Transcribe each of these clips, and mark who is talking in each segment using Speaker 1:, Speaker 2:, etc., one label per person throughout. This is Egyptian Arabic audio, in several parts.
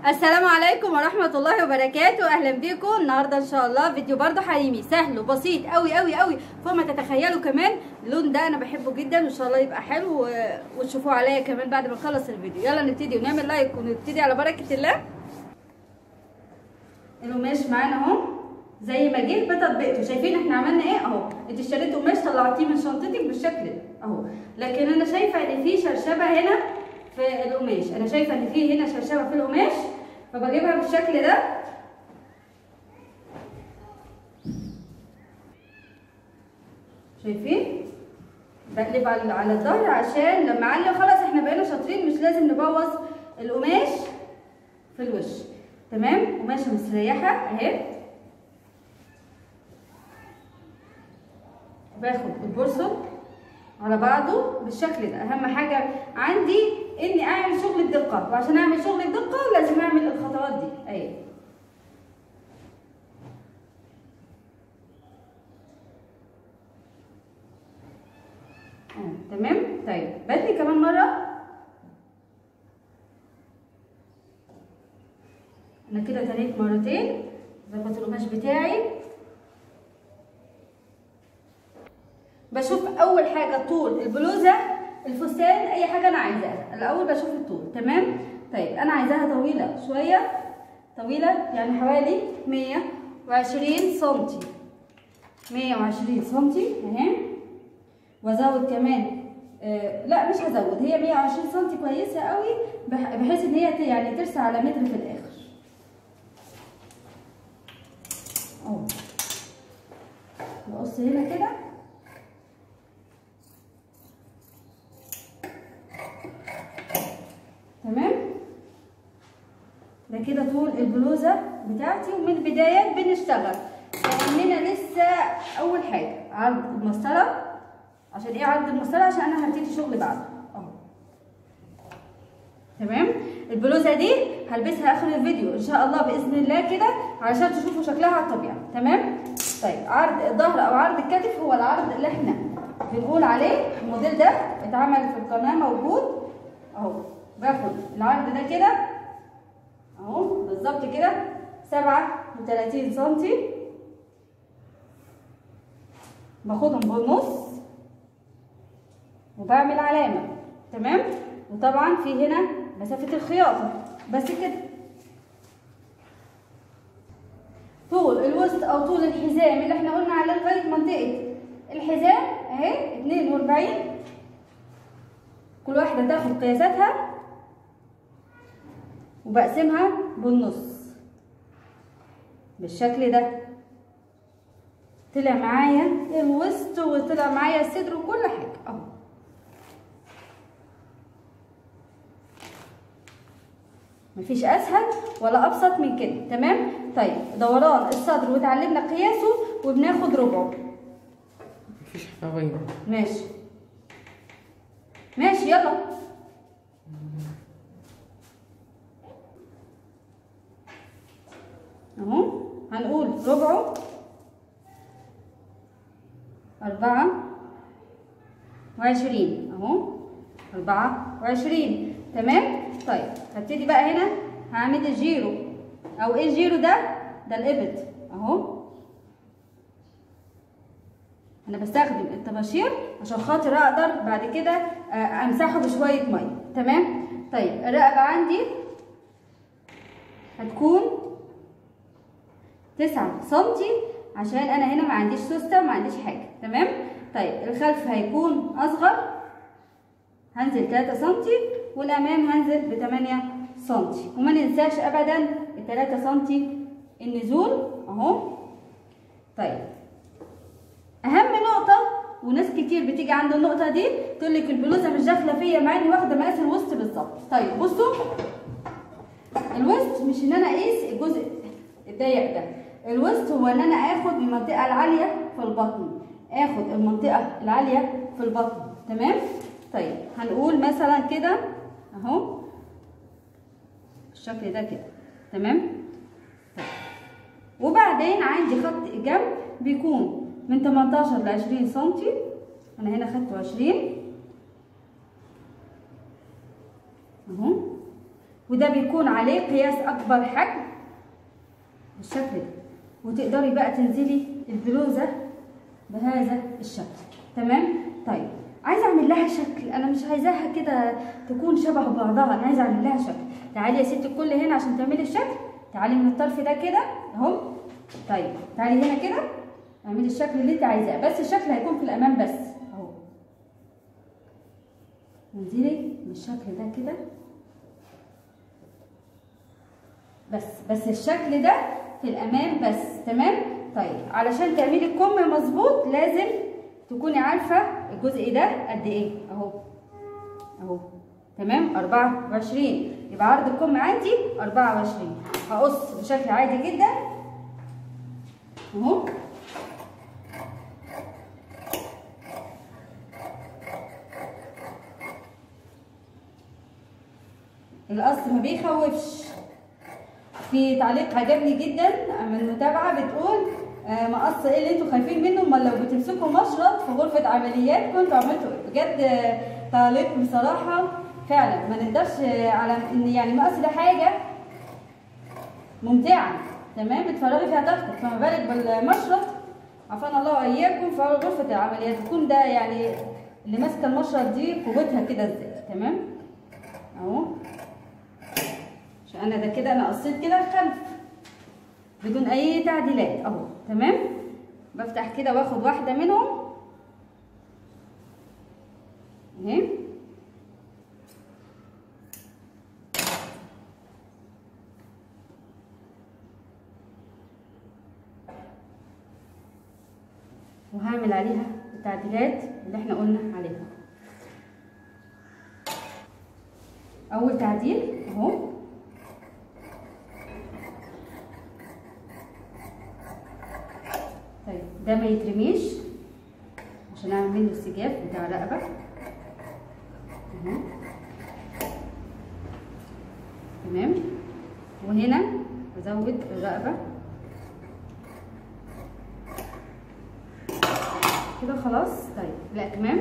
Speaker 1: السلام عليكم ورحمة الله وبركاته اهلا بيكم النهارده ان شاء الله فيديو برضه حريمي سهل وبسيط قوي قوي قوي فوق ما تتخيلوا كمان اللون ده انا بحبه جدا وان شاء الله يبقى حلو و- وتشوفوه عليا كمان بعد ما نخلص الفيديو يلا نبتدي ونعمل لايك ونبتدي على بركة الله القماش معانا اهو زي ما جه بتطبيقته شايفين احنا عملنا ايه اهو انت اشتريت قماش طلعتيه من شنطتك بالشكل ده اهو لكن انا شايفه ان في شرشبه هنا في القماش انا شايفه ان في هنا شرشبه في القماش فبجيبها بالشكل ده شايفين بقلب على على الظهر عشان لما اعلي خلاص احنا بقينا شاطرين مش لازم نبوظ القماش في الوش تمام قماشه مستريحه اهي باخد البورصه على بعضه بالشكل ده اهم حاجه عندي اني اعمل شغل الدقه وعشان اعمل شغل الدقه لازم اعمل الخطوات دي اهي آه، تمام طيب بدي كمان مره انا كده تنيت مرتين ظبط القماش بتاعي بشوف اول حاجه طول البلوزه الفستان اي حاجه انا عايزاها الاول بشوف الطول تمام طيب انا عايزاها طويله شويه طويله يعني حوالي 120 سنتي 120 سنتي اهي وازود كمان آه لا مش هزود هي 120 سنتي كويسه قوي بح- بحيث ان هي ت- يعني ترسى على متر في الاخر اهو بقص هنا كده تمام ده كده طول البلوزه بتاعتي ومن البدايات بنشتغل لاننا لسه اول حاجه عرض المسطره عشان ايه عرض المسطره عشان انا هبتدي شغل بعده اهو تمام البلوزه دي هلبسها اخر الفيديو ان شاء الله باذن الله كده علشان تشوفوا شكلها على الطبيعه تمام طيب عرض الظهر او عرض الكتف هو العرض اللي احنا بنقول عليه الموديل ده اتعمل في القناه موجود اهو باخد العرض ده كده اهو بالظبط كده سبعة وتلاتين سنتي باخدهم بالنص وبعمل علامة تمام وطبعا في هنا مسافة الخياطة بس كده طول الوسط او طول الحزام اللي احنا قلنا عليه لغاية منطقة الحزام اهي اتنين واربعين كل واحدة تاخد قياساتها وبقسمها بالنص بالشكل ده طلع معايا الوسط وطلع معايا الصدر وكل حاجة اهو مفيش اسهل ولا ابسط من كده تمام طيب دوران الصدر وتعلمنا قياسه وبناخد ربعه
Speaker 2: مفيش حفاوية
Speaker 1: ماشي ماشي يلا اهو هنقول ربعه أربعة وعشرين اهو أربعة وعشرين تمام طيب هبتدي بقى هنا هعمل الجيرو أو ايه الجيرو ده؟ ده الإبط اهو انا بستخدم الطباشير عشان خاطر اقدر بعد كده آه، امسحه بشويه ميه تمام طيب الرقبه عندي هتكون تسعة سنتي عشان انا هنا ما عنديش سوسته وما عنديش حاجه تمام طيب الخلف هيكون اصغر هنزل 3 سنتي والامام هنزل ب 8 سنتي وما ننساش ابدا ال 3 سنتي النزول اهو طيب اهم نقطه وناس كتير بتيجي عند النقطه دي تقول لك البلوزه مش داخله فيا مع اني واخده مقاس الوسط بالظبط طيب بصوا الوسط مش ان انا اقيس الجزء الضيق ده الوسط هو ان انا اخد من المنطقه العاليه في البطن اخد المنطقه العاليه في البطن تمام طيب هنقول مثلا كده اهو بالشكل ده كده تمام طيب. وبعدين عندي خط الجنب بيكون من 18 ل 20 سنتي انا هنا خدته 20 اهو وده بيكون عليه قياس اكبر حجم بالشكل ده وتقدري بقى تنزلي البلوزه بهذا الشكل تمام طيب عايزه اعمل لها شكل انا مش عايزاها كده تكون شبه بعضها انا عايزه اعمل لها شكل تعالي يا ستي الكل هنا عشان تعملي الشكل تعالي من الطرف ده كده اهو طيب تعالي هنا كده اعملي الشكل اللي انت عايزاه بس الشكل هيكون في الامام بس اهو انزلي بالشكل ده كده بس بس الشكل ده في الامام بس تمام طيب علشان تعملي الكم مظبوط لازم تكوني عارفه الجزء ده قد ايه اهو اهو تمام 24 يبقى عرض الكم عندي 24 هقص بشكل عادي جدا اهو القص ما بيخوفش في تعليق عجبني جدا من متابعه بتقول آه مقص ايه اللي انتوا خايفين منه امال لو بتمسكوا مشرط في غرفه عمليات كنتوا عملتوا ايه بجد آه، تعليق بصراحه فعلا ما نقدرش آه، على ان يعني المقص ده حاجه ممتعه تمام بتفرغي فيها طاقتك فما بالك بالمشرط عافانا الله واياكم في غرفه العمليات يكون ده يعني اللي ماسكه المشرط دي قوتها كده ازاي تمام اهو عشان انا ده كده انا قصيت كده خلف بدون اي تعديلات اهو تمام بفتح كده واخد واحده منهم اهي وهعمل عليها التعديلات اللي احنا قلنا عليها اول تعديل اهو طيب ده ما يترميش عشان اعمل منه السجاف بتاع الرقبه اهو تمام وهنا بزود الرقبه كده خلاص طيب الاكمام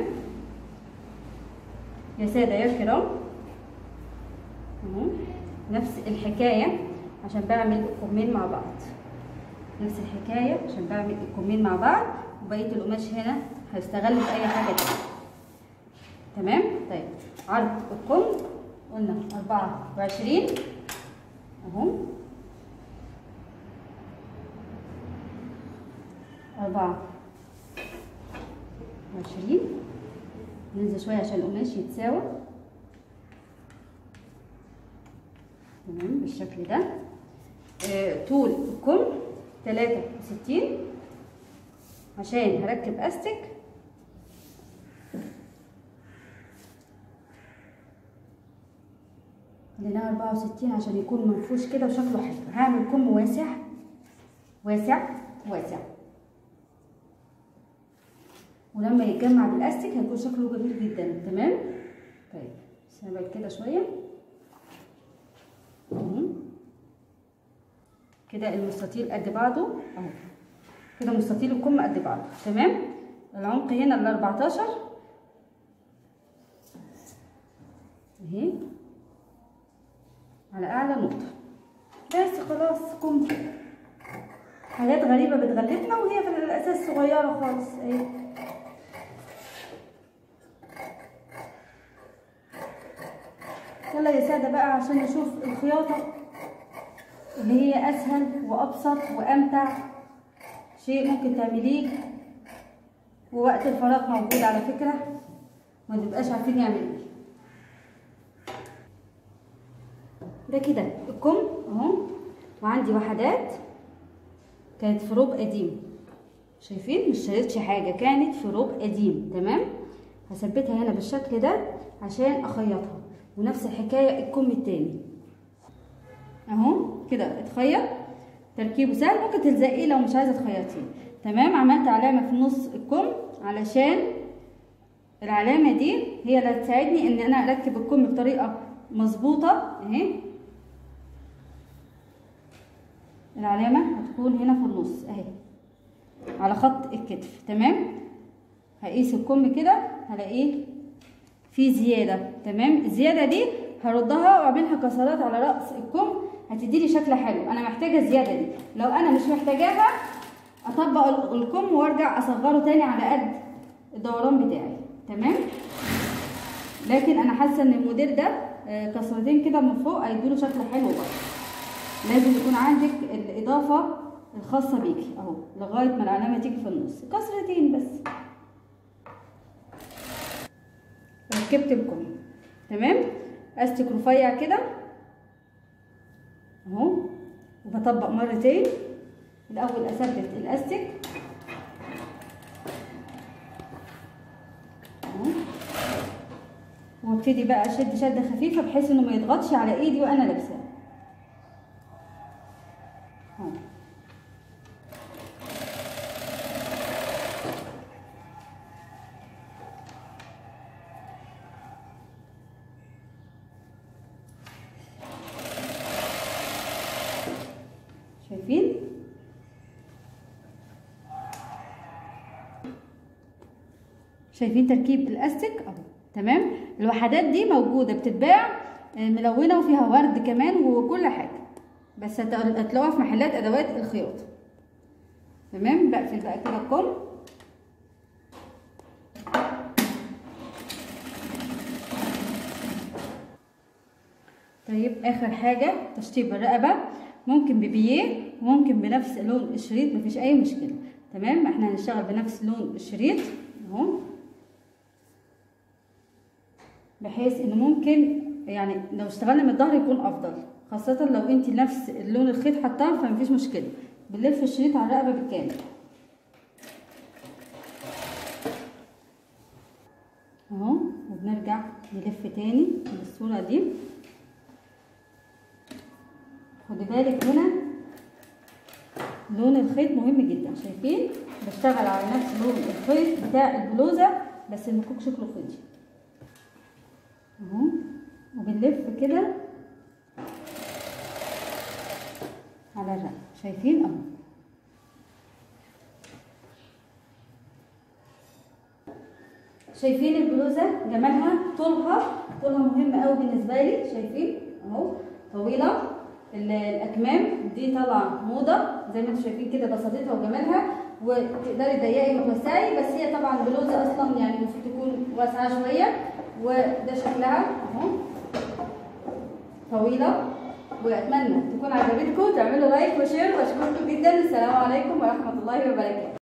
Speaker 1: يا ساده يا كرام اهو نفس الحكايه عشان بعمل الكمين مع بعض نفس الحكايه عشان بعمل الكمين مع بعض وبقيه القماش هنا هيستغل في اي حاجه تانية تمام طيب عرض الكم قلنا 24 اهو أربعة وعشرين ننزل شوية عشان القماش يتساوى تمام بالشكل ده آه، طول الكم تلاتة وستين عشان هركب استك خليناها أربعة وستين عشان يكون منفوش كده وشكله حلو هعمل كم واسع واسع واسع ولما يتجمع بالاستك هيكون شكله جميل جدا تمام طيب سنبعد كده شويه اهو كده المستطيل قد بعضه اهو كده مستطيل الكم قد بعضه تمام العمق هنا ال 14 اهي على اعلى نقطه بس خلاص كم حاجات غريبه بتغلبنا وهي في الاساس صغيره خالص اهي يلا يا ساده بقى عشان نشوف الخياطه اللي هي اسهل وابسط وامتع شيء ممكن تعمليه ووقت الفراغ موجود على فكره ما نبقاش عارفين نعمل ايه ده كده الكم اهو وعندي وحدات كانت في روب قديم شايفين مش شريتش حاجه كانت في روب قديم تمام هثبتها هنا بالشكل ده عشان اخيطها ونفس الحكايه الكم التاني اهو كده اتخيط تركيبه سهل ممكن تلزقيه لو مش عايزه تخيطيه تمام عملت علامه في نص الكم علشان العلامه دي هي اللي هتساعدني ان انا اركب الكم بطريقه مظبوطه اهي العلامه هتكون هنا في النص اهي على خط الكتف تمام هقيس الكم كده هلاقيه في زياده تمام الزياده دي هردها واعملها كسرات على راس الكم هتدي لي شكل حلو انا محتاجه الزياده دي لو انا مش محتاجاها اطبق ال- الكم وارجع اصغره تاني على قد الدوران بتاعي تمام لكن انا حاسه ان الموديل ده آه، كسرتين كده من فوق هيدوله شكل حلو برضه لازم يكون عندك الاضافه الخاصه بيكي اهو لغايه ما العلامه تيجي في النص كسرتين بس ركبت الكم تمام استك رفيع كده اهو وبطبق مرتين الاول اثبت الاستك اهو وابتدي بقى اشد شده خفيفه بحيث انه ما يضغطش على ايدي وانا لابساه اهو شايفين شايفين تركيب الاستك اهو تمام الوحدات دي موجوده بتتباع آه، ملونه وفيها ورد كمان وكل حاجه بس هت- هتلاقوها في محلات ادوات الخياطه تمام بقفل بقى كده الكم طيب اخر حاجه تشطيب الرقبه ممكن ببيه وممكن بنفس لون الشريط مفيش اي مشكله تمام احنا هنشتغل بنفس لون الشريط اهو بحيث ان ممكن يعني لو اشتغلنا من الظهر يكون افضل خاصة لو انت نفس اللون الخيط حطاه فمفيش مشكلة بنلف الشريط على الرقبة بالكامل اهو وبنرجع نلف تاني بالصورة دي خدي بالك هنا لون الخيط مهم جدا شايفين بشتغل على نفس لون الخيط بتاع البلوزة بس المكوك شكله فضي اهو وبنلف كده على الرقبة شايفين اهو شايفين البلوزة جمالها طولها طولها مهم قوي بالنسبة لي شايفين اهو طويلة ال- الأكمام دي طالعة موضة زي ما انتم شايفين كده بساطتها وجمالها وتقدري تضيقي وتوسعي بس هي طبعا بلوزة أصلا يعني المفروض تكون واسعة شوية وده شكلها اهو طويلة وأتمنى تكون عجبتكم تعملوا لايك وشير وأشكركم جدا السلام عليكم ورحمة الله وبركاته